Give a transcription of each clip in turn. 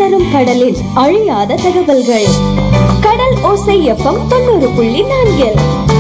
அலரும் கடலில் அழியாத தகவல்கள் கடல் ஓசை எஃப்எம் தொண்ணூறு புள்ளி நான்கில்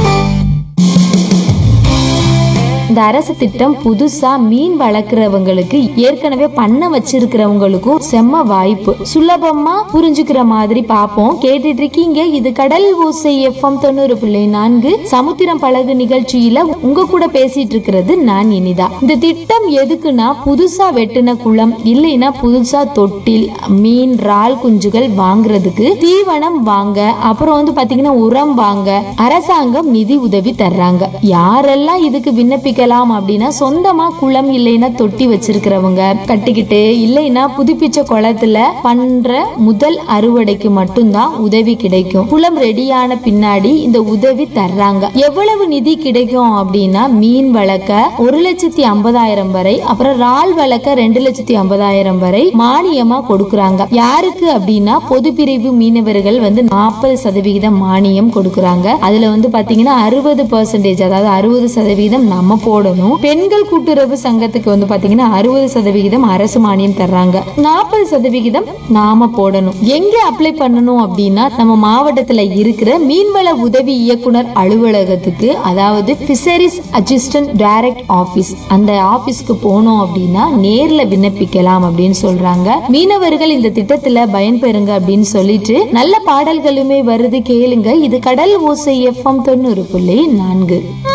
இந்த அரசு திட்டம் புதுசா மீன் வளர்க்குறவங்களுக்கு ஏற்கனவே பண்ண வச்சிருக்கிறவங்களுக்கும் செம்ம வாய்ப்பு சுலபமா புரிஞ்சுக்கிற மாதிரி பாப்போம் கேட்டுட்டு இருக்கீங்க இது கடல் ஓசை எஃப்எம் தொண்ணூறு புள்ளி நான்கு சமுத்திரம் பழகு நிகழ்ச்சியில உங்க கூட பேசிட்டு இருக்கிறது நான் இனிதா இந்த திட்டம் எதுக்குன்னா புதுசா வெட்டின குளம் இல்லைன்னா புதுசா தொட்டில் மீன் இறால் குஞ்சுகள் வாங்குறதுக்கு தீவனம் வாங்க அப்புறம் வந்து பாத்தீங்கன்னா உரம் வாங்க அரசாங்கம் நிதி உதவி தர்றாங்க யாரெல்லாம் இதுக்கு விண்ணப்பிக்கலாம் அப்படின்னா சொந்தமா குளம் இல்லைன்னா தொட்டி வச்சிருக்கிறவங்க கட்டிக்கிட்டு இல்லைன்னா புதுப்பிச்ச குளத்துல பண்ற முதல் அறுவடைக்கு மட்டும்தான் உதவி கிடைக்கும் குளம் ரெடியான பின்னாடி இந்த உதவி தர்றாங்க எவ்வளவு நிதி கிடைக்கும் அப்படின்னா மீன் வளர்க்க ஒரு லட்சத்தி ஐம்பதாயிரம் வரை அப்புறம் இறால் வளர்க்க ரெண்டு லட்சத்தி ஐம்பதாயிரம் வரை மானியமா கொடுக்கறாங்க யாருக்கு அப்படின்னா பொது பிரிவு மீனவர்கள் வந்து நாற்பது சதவிகிதம் மானியம் கொடுக்கறாங்க அதுல வந்து பாத்தீங்கன்னா அறுபது பர்சன்டேஜ் அதாவது அறுபது சதவீதம் நம்ம போடணும் பெண்கள் கூட்டுறவு சங்கத்துக்கு வந்து பாத்தீங்கன்னா அறுபது சதவிகிதம் அரசு மானியம் தர்றாங்க நாற்பது சதவிகிதம் நாம போடணும் எங்க அப்ளை பண்ணணும் அப்படின்னா நம்ம மாவட்டத்துல இருக்கிற மீன்வள உதவி இயக்குனர் அலுவலகத்துக்கு அதாவது பிஷரிஸ் அசிஸ்டன்ட் டைரக்ட் ஆபீஸ் அந்த ஆபீஸ்க்கு போனோம் அப்படின்னா நேர்ல விண்ணப்பிக்கலாம் அப்படின்னு சொல்றாங்க மீனவர்கள் இந்த திட்டத்துல பயன்பெறுங்க அப்படின்னு சொல்லிட்டு நல்ல பாடல்களுமே வருது கேளுங்க இது கடல் ஓசை எஃப்எம் தொண்ணூறு புள்ளி நான்கு